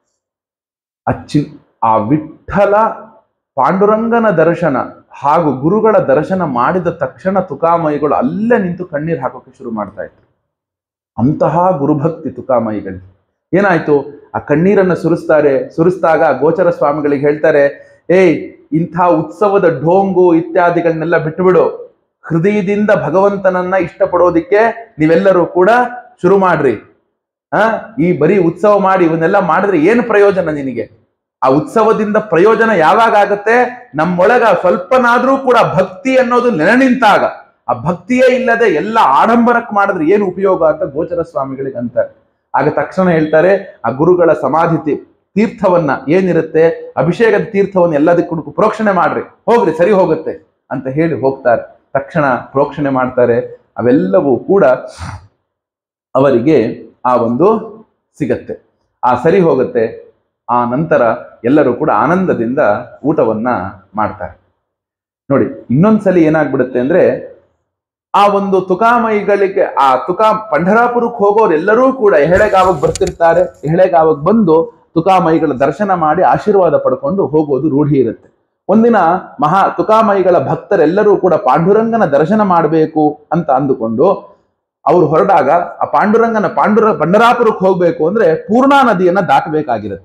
ಆ ಚಿನ್ ಆ ವಿಠಲ ಪಾಂಡುರಂಗನ ದರ್ಶನ ಹಾಗೂ ಗುರುಗಳ ದರ್ಶನ ಮಾಡಿದ ತಕ್ಷಣ ತುಕಾಮಯಿಗಳು ಅಲ್ಲೇ ನಿಂತು ಕಣ್ಣೀರು ಹಾಕೋಕೆ ಶುರು ಮಾಡ್ತಾ ಇದ್ರು ಅಂತಹ ಗುರುಭಕ್ತಿ ತುಕಾಮಯಿಗಳಿಗೆ ಏನಾಯ್ತು ಆ ಕಣ್ಣೀರನ್ನ ಸುರಿಸ್ತಾರೆ ಸುರಿಸ್ದಾಗ ಗೋಚರ ಸ್ವಾಮಿಗಳಿಗೆ ಹೇಳ್ತಾರೆ ಏಯ್ ಇಂಥ ಉತ್ಸವದ ಢೋಂಗು ಇತ್ಯಾದಿಗಳನ್ನೆಲ್ಲ ಬಿಟ್ಟುಬಿಡು ಹೃದಯದಿಂದ ಭಗವಂತನನ್ನ ಇಷ್ಟಪಡೋದಿಕ್ಕೆ ನೀವೆಲ್ಲರೂ ಕೂಡ ಶುರು ಮಾಡ್ರಿ ಆ ಈ ಬರೀ ಉತ್ಸವ ಮಾಡಿ ಇವನ್ನೆಲ್ಲ ಮಾಡಿದ್ರೆ ಏನು ಪ್ರಯೋಜನ ನಿನಗೆ ಆ ಉತ್ಸವದಿಂದ ಪ್ರಯೋಜನ ಯಾವಾಗ ಆಗತ್ತೆ ನಮ್ಮೊಳಗ ಸ್ವಲ್ಪನಾದ್ರೂ ಕೂಡ ಭಕ್ತಿ ಅನ್ನೋದು ನೆನೆ ನಿಂತಾಗ ಆ ಭಕ್ತಿಯೇ ಇಲ್ಲದೆ ಎಲ್ಲ ಆಡಂಬರಕ್ಕೆ ಮಾಡಿದ್ರೆ ಏನು ಉಪಯೋಗ ಅಂತ ಗೋಚರ ಸ್ವಾಮಿಗಳಿಗೆ ಅಂತಾರೆ ಆಗ ತಕ್ಷಣ ಹೇಳ್ತಾರೆ ಆ ಗುರುಗಳ ಸಮಾಧಿ ತೀ- ತೀರ್ಥವನ್ನ ಏನಿರುತ್ತೆ ಅಭಿಷೇಕದ ತೀರ್ಥವನ್ನ ಎಲ್ಲದಕ್ಕೂ ಪ್ರೋಕ್ಷಣೆ ಮಾಡ್ರಿ ಹೋಗ್ರಿ ಸರಿ ಹೋಗುತ್ತೆ ಅಂತ ಹೇಳಿ ಹೋಗ್ತಾರೆ ತಕ್ಷಣ ಪ್ರೋಕ್ಷಣೆ ಮಾಡ್ತಾರೆ ಅವೆಲ್ಲವೂ ಕೂಡ ಅವರಿಗೆ ಆ ಒಂದು ಸಿಗತ್ತೆ ಆ ಸರಿ ಹೋಗುತ್ತೆ ಆ ನಂತರ ಎಲ್ಲರೂ ಕೂಡ ಆನಂದದಿಂದ ಊಟವನ್ನ ಮಾಡ್ತಾರೆ ನೋಡಿ ಇನ್ನೊಂದ್ಸಲಿ ಏನಾಗ್ಬಿಡುತ್ತೆ ಅಂದ್ರೆ ಆ ಒಂದು ತುಕಾಮಯಿಗಳಿಗೆ ಆ ತುಕಾ ಪಂಢರಾಪುರಕ್ಕೆ ಹೋಗೋರೆಲ್ಲರೂ ಕೂಡ ಎಹಳೆಗಾವಕ್ಕೆ ಬರ್ತಿರ್ತಾರೆ ಎಹಳೆಗಾವಕ್ಕೆ ಬಂದು ತುಕಾಮಯಿಗಳ ದರ್ಶನ ಮಾಡಿ ಆಶೀರ್ವಾದ ಪಡ್ಕೊಂಡು ಹೋಗೋದು ರೂಢಿ ಇರುತ್ತೆ ಒಂದಿನ ಮಹಾ ತುಕಾಮಯಿಗಳ ಭಕ್ತರೆಲ್ಲರೂ ಕೂಡ ಪಾಂಡುರಂಗನ ದರ್ಶನ ಮಾಡಬೇಕು ಅಂತ ಅಂದುಕೊಂಡು ಅವ್ರು ಹೊರಟಾಗ ಆ ಪಾಂಡುರಂಗನ ಪಾಂಡುರ ಪಂಡರಾಪುರಕ್ಕೆ ಹೋಗ್ಬೇಕು ಅಂದ್ರೆ ಪೂರ್ಣಾ ನದಿಯನ್ನ ದಾಟಬೇಕಾಗಿರುತ್ತೆ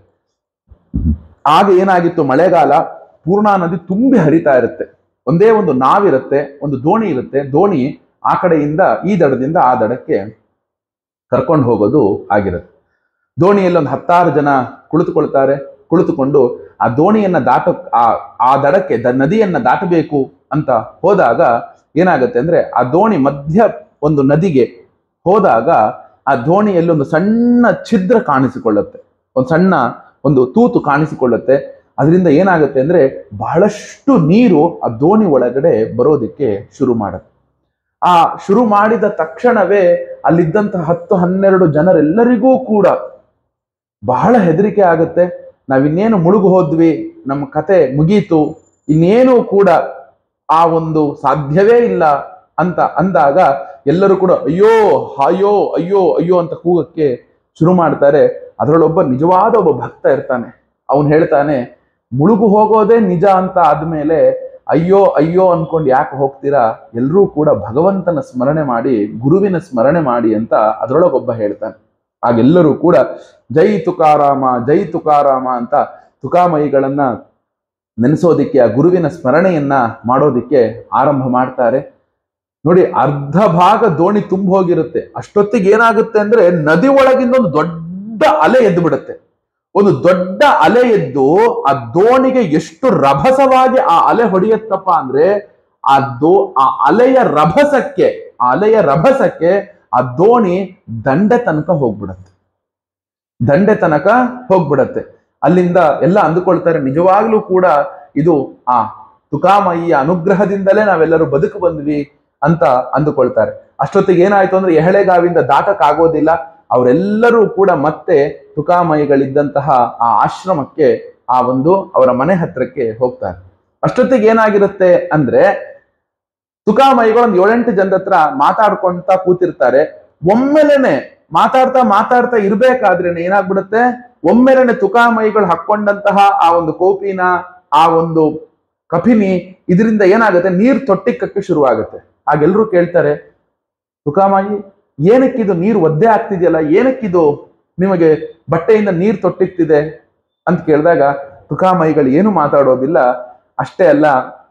ಆಗ ಏನಾಗಿತ್ತು ಮಳೆಗಾಲ ಪೂರ್ಣಾ ನದಿ ತುಂಬಿ ಹರಿತಾ ಇರುತ್ತೆ ಒಂದೇ ಒಂದು ನಾವಿರುತ್ತೆ ಒಂದು ದೋಣಿ ಇರುತ್ತೆ ದೋಣಿ ಆ ಕಡೆಯಿಂದ ಈ ದಡದಿಂದ ಆ ದಡಕ್ಕೆ ಕರ್ಕೊಂಡು ಹೋಗೋದು ಆಗಿರುತ್ತೆ ದೋಣಿಯಲ್ಲಿ ಒಂದು ಹತ್ತಾರು ಜನ ಕುಳಿತುಕೊಳ್ತಾರೆ ಕುಳಿತುಕೊಂಡು ಆ ದೋಣಿಯನ್ನ ದಾಟ ಆ ಆ ದಡಕ್ಕೆ ದ ನದಿಯನ್ನ ದಾಟಬೇಕು ಅಂತ ಹೋದಾಗ ಏನಾಗುತ್ತೆ ಅಂದ್ರೆ ಆ ದೋಣಿ ಮಧ್ಯ ಒಂದು ನದಿಗೆ ಹೋದಾಗ ಆ ದೋಣಿಯಲ್ಲಿ ಒಂದು ಸಣ್ಣ ಛಿದ್ರ ಕಾಣಿಸಿಕೊಳ್ಳುತ್ತೆ ಒಂದು ಸಣ್ಣ ಒಂದು ತೂತು ಕಾಣಿಸಿಕೊಳ್ಳುತ್ತೆ ಅದರಿಂದ ಏನಾಗುತ್ತೆ ಅಂದ್ರೆ ಬಹಳಷ್ಟು ನೀರು ಆ ದೋಣಿ ಒಳಗಡೆ ಬರೋದಿಕ್ಕೆ ಶುರು ಮಾಡುತ್ತೆ ಆ ಶುರು ಮಾಡಿದ ತಕ್ಷಣವೇ ಅಲ್ಲಿದ್ದಂತಹ ಹತ್ತು ಹನ್ನೆರಡು ಜನರೆಲ್ಲರಿಗೂ ಕೂಡ ಬಹಳ ಹೆದರಿಕೆ ಆಗುತ್ತೆ ನಾವಿನ್ನೇನು ಮುಳುಗು ಹೋದ್ವಿ ನಮ್ಮ ಕತೆ ಮುಗೀತು ಇನ್ನೇನು ಕೂಡ ಆ ಒಂದು ಸಾಧ್ಯವೇ ಇಲ್ಲ ಅಂತ ಅಂದಾಗ ಎಲ್ಲರೂ ಕೂಡ ಅಯ್ಯೋ ಅಯ್ಯೋ ಅಯ್ಯೋ ಅಯ್ಯೋ ಅಂತ ಕೂಗಕ್ಕೆ ಶುರು ಮಾಡ್ತಾರೆ ಅದರಲ್ಲೊಬ್ಬ ನಿಜವಾದ ಒಬ್ಬ ಭಕ್ತ ಇರ್ತಾನೆ ಅವನು ಹೇಳ್ತಾನೆ ಮುಳುಗು ಹೋಗೋದೇ ನಿಜ ಅಂತ ಆದ್ಮೇಲೆ ಅಯ್ಯೋ ಅಯ್ಯೋ ಅನ್ಕೊಂಡು ಯಾಕೆ ಹೋಗ್ತೀರಾ ಎಲ್ಲರೂ ಕೂಡ ಭಗವಂತನ ಸ್ಮರಣೆ ಮಾಡಿ ಗುರುವಿನ ಸ್ಮರಣೆ ಮಾಡಿ ಅಂತ ಅದರೊಳಗೊಬ್ಬ ಹೇಳ್ತಾನೆ ಆಗೆಲ್ಲರೂ ಕೂಡ ಜೈ ತುಕಾರಾಮ ಜೈ ತುಕಾರಾಮ ಅಂತ ತುಕಾಮಯಿಗಳನ್ನ ನೆನೆಸೋದಿಕ್ಕೆ ಆ ಗುರುವಿನ ಸ್ಮರಣೆಯನ್ನ ಮಾಡೋದಿಕ್ಕೆ ಆರಂಭ ಮಾಡ್ತಾರೆ ನೋಡಿ ಅರ್ಧ ಭಾಗ ದೋಣಿ ತುಂಬ ಹೋಗಿರುತ್ತೆ ಅಷ್ಟೊತ್ತಿಗೆ ಏನಾಗುತ್ತೆ ಅಂದ್ರೆ ನದಿ ಒಳಗಿಂದ ಒಂದು ದೊಡ್ಡ ಅಲೆ ಎದ್ದು ಬಿಡುತ್ತೆ ಒಂದು ದೊಡ್ಡ ಅಲೆ ಎದ್ದು ಆ ದೋಣಿಗೆ ಎಷ್ಟು ರಭಸವಾಗಿ ಆ ಅಲೆ ಹೊಡೆಯತ್ತಪ್ಪ ಅಂದ್ರೆ ಆ ದೋ ಆ ಅಲೆಯ ರಭಸಕ್ಕೆ ಆ ಅಲೆಯ ರಭಸಕ್ಕೆ ಆ ದೋಣಿ ದಂಡೆ ತನಕ ಹೋಗ್ಬಿಡತ್ತೆ ದಂಡೆ ತನಕ ಹೋಗ್ಬಿಡತ್ತೆ ಅಲ್ಲಿಂದ ಎಲ್ಲ ಅಂದುಕೊಳ್ತಾರೆ ನಿಜವಾಗ್ಲೂ ಕೂಡ ಇದು ಆ ತುಕಾಮಯಿಯ ಅನುಗ್ರಹದಿಂದಲೇ ನಾವೆಲ್ಲರೂ ಬದುಕು ಬಂದ್ವಿ ಅಂತ ಅಂದುಕೊಳ್ತಾರೆ ಅಷ್ಟೊತ್ತಿಗೆ ಏನಾಯ್ತು ಅಂದ್ರೆ ಎಹಳೆಗಾವಿಂದ ದಾಟಕ್ ಆಗೋದಿಲ್ಲ ಅವರೆಲ್ಲರೂ ಕೂಡ ಮತ್ತೆ ತುಕಾಮಯಿಗಳಿದ್ದಂತಹ ಆ ಆಶ್ರಮಕ್ಕೆ ಆ ಒಂದು ಅವರ ಮನೆ ಹತ್ರಕ್ಕೆ ಹೋಗ್ತಾರೆ ಅಷ್ಟೊತ್ತಿಗೆ ಏನಾಗಿರುತ್ತೆ ಅಂದ್ರೆ ತುಕಾಮಯಿಗಳು ಒಂದು ಏಳೆಂಟು ಜನರ ಹತ್ರ ಮಾತಾಡ್ಕೊಂತ ಕೂತಿರ್ತಾರೆ ಒಮ್ಮೆಲೆನೆ ಮಾತಾಡ್ತಾ ಮಾತಾಡ್ತಾ ಇರ್ಬೇಕಾದ್ರೇನೆ ಏನಾಗ್ಬಿಡುತ್ತೆ ಒಮ್ಮೆಲೆನೆ ತುಕಾಮಯಿಗಳು ಹಾಕೊಂಡಂತಹ ಆ ಒಂದು ಕೋಪಿನ ಆ ಒಂದು ಕಫಿನಿ ಇದರಿಂದ ಏನಾಗುತ್ತೆ ನೀರ್ ತೊಟ್ಟಿಕ್ಕಕ್ಕೆ ಶುರುವಾಗುತ್ತೆ ಆಗೆಲ್ಲರೂ ಕೇಳ್ತಾರೆ ತುಕಾಮಾಯಿ ಏನಕ್ಕಿದು ನೀರು ಒದ್ದೆ ಆಗ್ತಿದೆಯಲ್ಲ ಏನಕ್ಕಿದು ನಿಮಗೆ ಬಟ್ಟೆಯಿಂದ ನೀರು ತೊಟ್ಟಿಕ್ತಿದೆ ಅಂತ ಕೇಳಿದಾಗ ತುಕಾಮಯಿಗಳು ಏನು ಮಾತಾಡೋದಿಲ್ಲ ಅಷ್ಟೇ ಅಲ್ಲ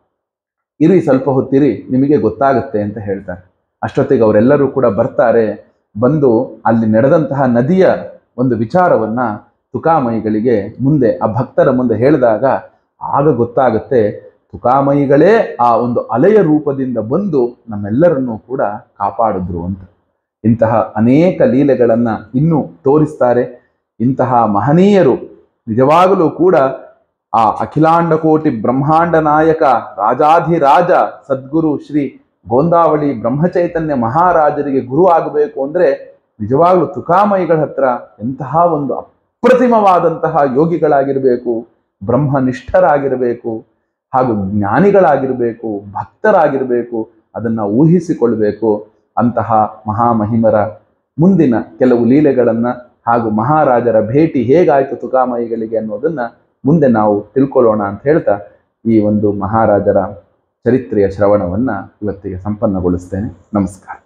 ಇರಿ ಸ್ವಲ್ಪ ಹೊತ್ತಿರಿ ನಿಮಗೆ ಗೊತ್ತಾಗುತ್ತೆ ಅಂತ ಹೇಳ್ತಾರೆ ಅಷ್ಟೊತ್ತಿಗೆ ಅವರೆಲ್ಲರೂ ಕೂಡ ಬರ್ತಾರೆ ಬಂದು ಅಲ್ಲಿ ನಡೆದಂತಹ ನದಿಯ ಒಂದು ವಿಚಾರವನ್ನ ತುಕಾಮಯಿಗಳಿಗೆ ಮುಂದೆ ಆ ಭಕ್ತರ ಮುಂದೆ ಹೇಳಿದಾಗ ಆಗ ಗೊತ್ತಾಗುತ್ತೆ ತುಕಾಮಯಿಗಳೇ ಆ ಒಂದು ಅಲೆಯ ರೂಪದಿಂದ ಬಂದು ನಮ್ಮೆಲ್ಲರನ್ನೂ ಕೂಡ ಕಾಪಾಡಿದ್ರು ಅಂತ ಇಂತಹ ಅನೇಕ ಲೀಲೆಗಳನ್ನ ಇನ್ನೂ ತೋರಿಸ್ತಾರೆ ಇಂತಹ ಮಹನೀಯರು ನಿಜವಾಗಲೂ ಕೂಡ ಆ ಅಖಿಲಾಂಡ ಕೋಟಿ ಬ್ರಹ್ಮಾಂಡ ನಾಯಕ ರಾಜಾಧಿರಾಜ ಸದ್ಗುರು ಶ್ರೀ ಗೋಂದಾವಳಿ ಬ್ರಹ್ಮಚೈತನ್ಯ ಮಹಾರಾಜರಿಗೆ ಗುರು ಆಗಬೇಕು ಅಂದ್ರೆ ನಿಜವಾಗ್ಲೂ ತುಕಾಮಯಿಗಳ ಹತ್ರ ಎಂತಹ ಒಂದು ಅಪ್ರತಿಮವಾದಂತಹ ಯೋಗಿಗಳಾಗಿರ್ಬೇಕು ಬ್ರಹ್ಮನಿಷ್ಠರಾಗಿರಬೇಕು ಹಾಗೂ ಜ್ಞಾನಿಗಳಾಗಿರ್ಬೇಕು ಭಕ್ತರಾಗಿರ್ಬೇಕು ಅದನ್ನ ಊಹಿಸಿಕೊಳ್ಬೇಕು ಅಂತಹ ಮಹಾಮಹಿಮರ ಮುಂದಿನ ಕೆಲವು ಲೀಲೆಗಳನ್ನ ಹಾಗೂ ಮಹಾರಾಜರ ಭೇಟಿ ಹೇಗಾಯ್ತು ತುಕಾಮಯಿಗಳಿಗೆ ಅನ್ನೋದನ್ನ ಮುಂದೆ ನಾವು ತಿಳ್ಕೊಳ್ಳೋಣ ಅಂತ ಹೇಳ್ತಾ ಈ ಒಂದು ಮಹಾರಾಜರ ಚರಿತ್ರೆಯ ಶ್ರವಣವನ್ನ ಇವತ್ತಿಗೆ ಸಂಪನ್ನಗೊಳಿಸ್ತೇನೆ ನಮಸ್ಕಾರ